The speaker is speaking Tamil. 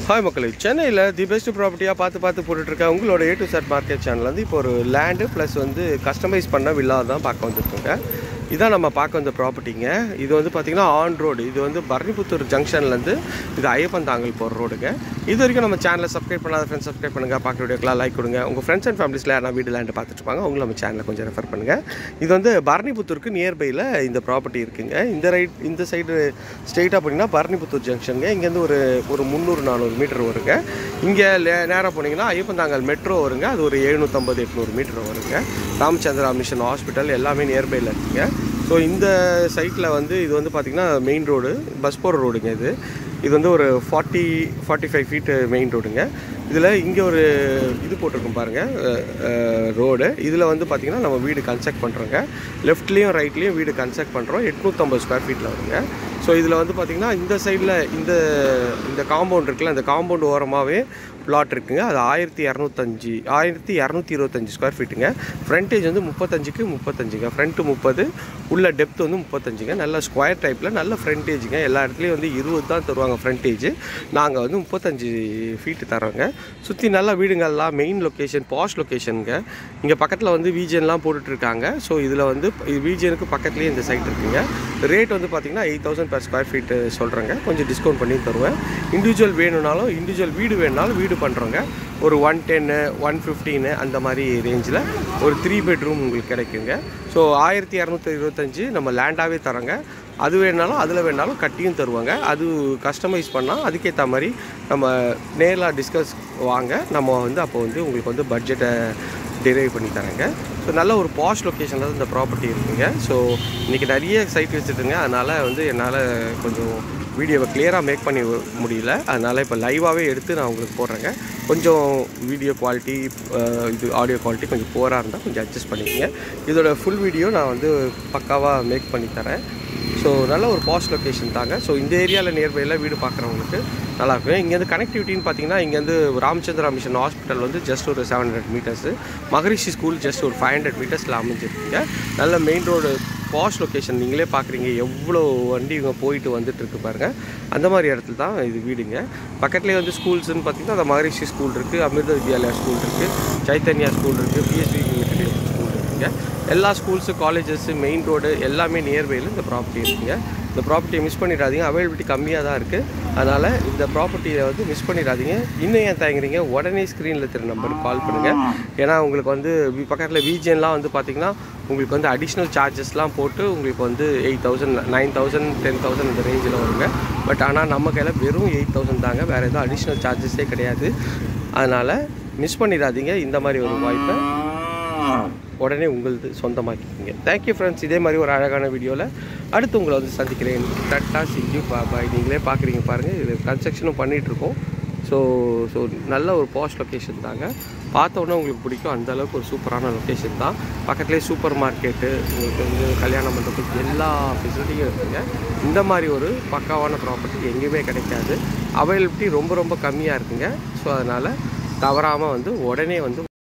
ஹாய் மக்களே சென்னையில் தி பெஸ்ட் ப்ராப்பர்ட்டியாக பார்த்து பார்த்து போட்டுட்ருக்கேன் உங்களோட A to Z market channel வந்து இப்போ ஒரு லேண்டு ப்ளஸ் வந்து கஸ்டமைஸ் பண்ண வில்லா தான் பார்க்க வந்துருக்கோங்க இதான் நம்ம பார்க்க வந்த ப்ராப்பர்ட்டிங்க இது வந்து பார்த்திங்கன்னா ஆன் ரோடு இது வந்து பரணிபுத்தூர் ஜங்ஷன்லேருந்து இது ஐயப்பன் தாங்கல் போகிற ரோடுங்க இது வரைக்கும் நம்ம சேனலை சப்ஸ்கிரைப் பண்ணாத ஃப்ரெண்ட்ஸ் சப்ஸ்கிரைப் பண்ணுங்கள் பார்க்குற வீடியோக்கெலாம் லைக் கொடுங்க உங்கள் ஃப்ரெண்ட்ஸ் அண்ட் ஃபேமிலிஸில் யாரா வீடு லேண்டு பார்த்துட்டு இருப்பாங்க அவங்களும் நம்ம சேனலை கொஞ்சம் ரெஃபர் பண்ணுங்கள் இது வந்து பரணிபுத்தூருக்கு நியர்பையில் இந்த ப்ராப்பர்ட்டி இருக்குங்க இந்த ரைட் இந்த சைடு ஸ்ட்ரெயிட்டாக போனீங்கன்னா பரணிபுத்தூர் ஜங்ஷனுங்க இங்கேருந்து ஒரு ஒரு முந்நூறு நானூறு மீட்டர் வருங்க இங்கே நேராக போனீங்கன்னா ஐயப்பந்தாங்கல் மெட்ரோ வருங்க அது ஒரு எழுநூற்றம்பது எட்நூறு மீட்டர் வருங்க ராமச்சந்திரா மிஷன் ஹாஸ்பிட்டல் எல்லாமே நியர்பையில் இருக்குங்க ஸோ இந்த சைட்டில் வந்து இது வந்து பார்த்திங்கன்னா மெயின் ரோடு பஸ் போகிற ரோடுங்க இது இது வந்து ஒரு forty forty five feet main ரோடுங்க இதில் இங்கே ஒரு இது போட்டிருக்கோம் பாருங்கள் ரோடு இதில் வந்து பார்த்திங்கன்னா நம்ம வீடு கன்ஸ்ட்ரக்ட் பண்ணுறோங்க லெஃப்ட்லேயும் ரைட்லேயும் வீடு கன்ஸ்ட்ரக்ட் பண்ணுறோம் எட்நூற்றம்பது ஸ்கொயர் ஃபீட்டில் வருங்க ஸோ இதில் வந்து பார்த்திங்கன்னா இந்த சைடில் இந்த இந்த காம்பவுண்ட் இருக்குல்ல இந்த காம்பவுண்ட் ஓரமாகவே பிளாட் இருக்குங்க அது ஆயிரத்தி இரநூத்தஞ்சி ஆயிரத்தி இரநூத்தி இருபத்தஞ்சி ஸ்கொயர் ஃபீட்டுங்க ஃப்ரண்டேஜ் வந்து முப்பத்தஞ்சுக்கு முப்பத்தஞ்சுங்க ஃப்ரண்ட்டு முப்பது உள்ள டெப்த் வந்து முப்பத்தஞ்சுங்க நல்ல ஸ்கொயர் டைப்பில் நல்ல ஃப்ரண்டேஜுங்க எல்லா இடத்துலையும் வந்து இருபது தான் தருவாங்க ஃப்ரண்டேஜ் நாங்கள் வந்து முப்பத்தஞ்சு ஃபீட்டு தரோங்க சுற்றி நல்ல வீடுங்கள்லாம் மெயின் லொக்கேஷன் பாஷ் லொக்கேஷனுங்க இங்கே பக்கத்தில் வந்து விஜிஎன்லாம் போட்டுட்ருக்காங்க ஸோ இதில் வந்து விஜிஎனுக்கு பக்கத்துலேயே இந்த சைட் இருக்குங்க ரேட் வந்து பார்த்திங்கன்னா eight thousand per square feet சொல்கிறேங்க கொஞ்சம் டிஸ்கவுண்ட் பண்ணி தருவேன் இண்டிவிஜுவல் வேணும்னாலும் இண்டிவிஜுவல் வீடு வேணுனாலும் வீடு பண்ணுறோங்க ஒரு ஒன் டென்னு ஒன் ஃபிஃப்டீனு அந்த மாதிரி ரேஞ்சில் ஒரு த்ரீ பெட்ரூம் உங்களுக்கு கிடைக்குங்க ஸோ ஆயிரத்தி இரநூத்தி இருபத்தஞ்சி நம்ம லேண்டாகவே தரோங்க அது வேணாலும் அதில் வேணாலும் கட்டியும் தருவாங்க அது கஸ்டமைஸ் பண்ணால் அதுக்கேற்ற மாதிரி நம்ம நேரில் டிஸ்கஸ் வாங்க நம்ம வந்து அப்போ வந்து உங்களுக்கு வந்து பட்ஜெட்டை டிரைவ் பண்ணி தரேங்க ஸோ நல்ல ஒரு பாஷ் லொக்கேஷனில் தான் இந்த ப்ராப்பர்ட்டி இருக்குங்க ஸோ இன்றைக்கி நிறைய சைட் வச்சுட்டுங்க அதனால் வந்து என்னால் கொஞ்சம் வீடியோவை கிளியராக மேக் பண்ணி முடியல அதனால் இப்போ லைவாகவே எடுத்து நான் உங்களுக்கு போடுறேங்க கொஞ்சம் வீடியோ குவாலிட்டி இது ஆடியோ குவாலிட்டி கொஞ்சம் போராக இருந்தால் கொஞ்சம் அட்ஜஸ்ட் பண்ணிக்கங்க இதோட ஃபுல் வீடியோ நான் வந்து பக்காவாக மேக் பண்ணி தரேன் ஸோ நல்ல ஒரு பாஸ்ட் லொக்கேஷன் தாங்க ஸோ இந்த ஏரியாவில் நியர்பையில் வீடு பார்க்குறவங்களுக்கு நல்லாயிருக்கும் இங்கேருந்து கனெக்டிவிட்டின்னு பார்த்தீங்கன்னா இங்கேருந்து ராமச்சந்திரா மிஷன் ஹாஸ்பிட்டல் வந்து ஜஸ்ட் ஒரு seven hundred metres Maharishi school just ஒரு ஃபைவ் ஹண்ட்ரட் மீட்டர்ஸில் அமைஞ்சிருக்குங்க நல்ல மெயின் ரோடு பாஷ் லொக்கேஷன் நீங்களே பார்க்குறீங்க எவ்வளோ வண்டி இவங்க போயிட்டு வந்துட்டு இருக்கு பாருங்கள் அந்த மாதிரி இடத்துல தான் இது வீடுங்க பக்கத்துலேயே வந்து ஸ்கூல்ஸ்னு பார்த்தீங்கன்னா அந்த மகரிஷி ஸ்கூல் இருக்குது அமிர்த வித்யாலயா ஸ்கூல் இருக்குது சைத்தன்யா ஸ்கூல் இருக்குது பிஎஸ்வி மெட்ரிகுலேஷன் ஸ்கூல் இருக்குங்க எல்லா ஸ்கூல்ஸு காலேஜஸ்ஸு மெயின் ரோடு எல்லாமே நியர்பையில் இந்த ப்ராப்பர்ட்டி இருக்குங்க இந்த ப்ராப்பர்ட்டியை மிஸ் பண்ணிடாதீங்க அவைலபிலிட்டி கம்மியாக தான் இருக்குது அதனால் இந்த ப்ராப்பர்ட்டியை வந்து மிஸ் பண்ணிடாதீங்க இன்னும் ஏன் தயங்குறீங்க உடனே ஸ்க்ரீனில் தெரிய நம்பருக்கு கால் பண்ணுங்கள் ஏன்னா உங்களுக்கு வந்து வி- பக்கத்தில் விஜிஎன்லாம் வந்து பார்த்திங்கன்னா உங்களுக்கு வந்து அடிஷ்னல் சார்ஜஸ்லாம் போட்டு உங்களுக்கு வந்து eight thousand nine thousand ten thousand இந்த ரேஞ்சில் வருங்க பட் ஆனால் நம்ம கையில் வெறும் எயிட் தௌசண்ட் தாங்க வேறு எதுவும் அடிஷ்னல் சார்ஜஸே கிடையாது அதனால் மிஸ் பண்ணிடாதீங்க இந்த மாதிரி ஒரு வாய்ப்பை உடனே உங்களது சொந்தமாக்கிக்கிங்க தேங்க்யூ ஃப்ரெண்ட்ஸ் இதே மாதிரி ஒரு அழகான வீடியோவில் அடுத்து உங்களை வந்து சந்திக்கிறேன் டட்டா சிஞ்சு பாபாய் நீங்களே பார்க்குறீங்க பாருங்கள் இது கன்ஸ்ட்ரக்ஷனும் பண்ணிகிட்ருக்கோம் ஸோ ஸோ நல்ல ஒரு பாஸ்ட் லொக்கேஷன் தாங்க பார்த்த உடனே உங்களுக்கு பிடிக்கும் அந்த அளவுக்கு ஒரு சூப்பரான லொக்கேஷன் தான் பக்கத்துலேயே சூப்பர் மார்க்கெட்டு உங்களுக்கு வந்து கல்யாண மண்டபத்துக்கு எல்லா ஃபெசிலிட்டியும் இருக்குங்க இந்த மாதிரி ஒரு பக்காவான ப்ராப்பர்ட்டி எங்கேயுமே கிடைக்காது அவைலபிலிட்டி ரொம்ப ரொம்ப கம்மியாக இருக்குங்க ஸோ அதனால் தவறாமல் வந்து உடனே வந்து